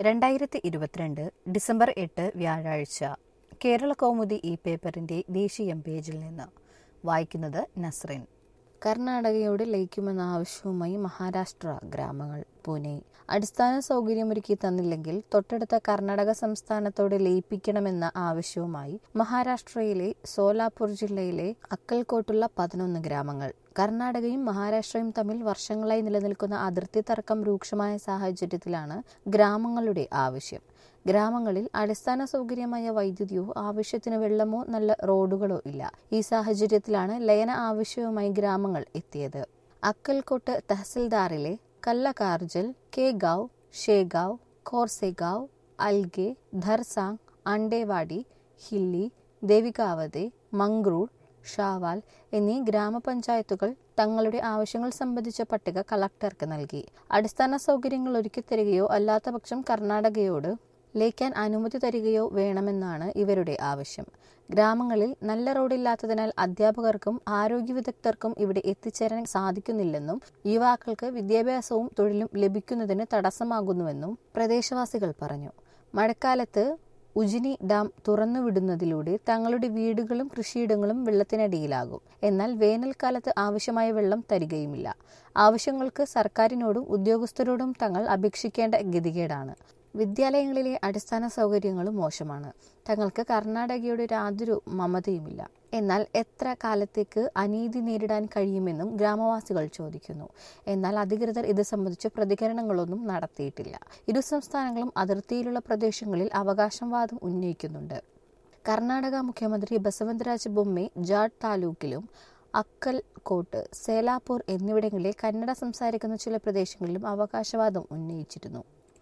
രണ്ടായിരത്തി ഇരുപത്തിരണ്ട് ഡിസംബർ എട്ട് വ്യാഴാഴ്ച കേരള കൗമുദി ഈ പേപ്പറിന്റെ ദേശീയ പേജിൽ നിന്ന് വായിക്കുന്നത് നസ്റിൻ കർണാടകയോട് ലയിക്കുമെന്ന ആവശ്യവുമായി മഹാരാഷ്ട്ര ഗ്രാമങ്ങൾ പൂനെ അടിസ്ഥാന സൗകര്യമൊരുക്കി തന്നില്ലെങ്കിൽ തൊട്ടടുത്ത കർണാടക സംസ്ഥാനത്തോട് ലയിപ്പിക്കണമെന്ന ആവശ്യവുമായി മഹാരാഷ്ട്രയിലെ സോലാപൂർ ജില്ലയിലെ അക്കൽക്കോട്ടുള്ള പതിനൊന്ന് ഗ്രാമങ്ങൾ കർണാടകയും മഹാരാഷ്ട്രയും തമ്മിൽ വർഷങ്ങളായി നിലനിൽക്കുന്ന അതിർത്തി തർക്കം രൂക്ഷമായ സാഹചര്യത്തിലാണ് ഗ്രാമങ്ങളുടെ ആവശ്യം ഗ്രാമങ്ങളിൽ അടിസ്ഥാന സൗകര്യമായ വൈദ്യുതിയോ ആവശ്യത്തിന് വെള്ളമോ നല്ല റോഡുകളോ ഇല്ല ഈ സാഹചര്യത്തിലാണ് ലയന ആവശ്യവുമായി ഗ്രാമങ്ങൾ എത്തിയത് അക്കൽക്കോട്ട് തഹസിൽദാറിലെ കല്ലകാർജൽ കേഗാവ് ഷേഗാവ് കോർസെഗാവ് അൽഗെ ധർസാങ് അണ്ടേവാടി ഹില്ലി ദേവികാവതെ മംഗ്രൂർ ഷാവാൽ എന്നീ ഗ്രാമപഞ്ചായത്തുകൾ തങ്ങളുടെ ആവശ്യങ്ങൾ സംബന്ധിച്ച പട്ടിക കളക്ടർക്ക് നൽകി അടിസ്ഥാന സൗകര്യങ്ങൾ ഒരുക്കിത്തരികയോ അല്ലാത്തപക്ഷം കർണാടകയോട് ലയിക്കാൻ അനുമതി തരികയോ വേണമെന്നാണ് ഇവരുടെ ആവശ്യം ഗ്രാമങ്ങളിൽ നല്ല റോഡില്ലാത്തതിനാൽ അധ്യാപകർക്കും ആരോഗ്യ വിദഗ്ധർക്കും ഇവിടെ എത്തിച്ചേരാൻ സാധിക്കുന്നില്ലെന്നും യുവാക്കൾക്ക് വിദ്യാഭ്യാസവും തൊഴിലും ലഭിക്കുന്നതിന് തടസ്സമാകുന്നുവെന്നും പ്രദേശവാസികൾ പറഞ്ഞു മഴക്കാലത്ത് ഉജിനി ഡാം തുറന്നുവിടുന്നതിലൂടെ തങ്ങളുടെ വീടുകളും കൃഷിയിടങ്ങളും വെള്ളത്തിനടിയിലാകും എന്നാൽ വേനൽക്കാലത്ത് ആവശ്യമായ വെള്ളം തരികയുമില്ല ആവശ്യങ്ങൾക്ക് സർക്കാരിനോടും ഉദ്യോഗസ്ഥരോടും തങ്ങൾ അപേക്ഷിക്കേണ്ട ഗതികേടാണ് വിദ്യാലയങ്ങളിലെ അടിസ്ഥാന സൗകര്യങ്ങളും മോശമാണ് തങ്ങൾക്ക് കർണാടകയുടെ യാതൊരു മമതയുമില്ല എന്നാൽ എത്ര കാലത്തേക്ക് അനീതി നേരിടാൻ കഴിയുമെന്നും ഗ്രാമവാസികൾ ചോദിക്കുന്നു എന്നാൽ അധികൃതർ ഇത് സംബന്ധിച്ച് പ്രതികരണങ്ങളൊന്നും നടത്തിയിട്ടില്ല ഇരു സംസ്ഥാനങ്ങളും അതിർത്തിയിലുള്ള പ്രദേശങ്ങളിൽ അവകാശവാദം ഉന്നയിക്കുന്നുണ്ട് കർണാടക മുഖ്യമന്ത്രി ബസവന്തരാജ് ബൊമ്മെ ജാഡ് താലൂക്കിലും അക്കൽ കോട്ട് സേലാപൂർ എന്നിവിടങ്ങളിലെ കന്നഡ സംസാരിക്കുന്ന ചില പ്രദേശങ്ങളിലും അവകാശവാദം ഉന്നയിച്ചിരുന്നു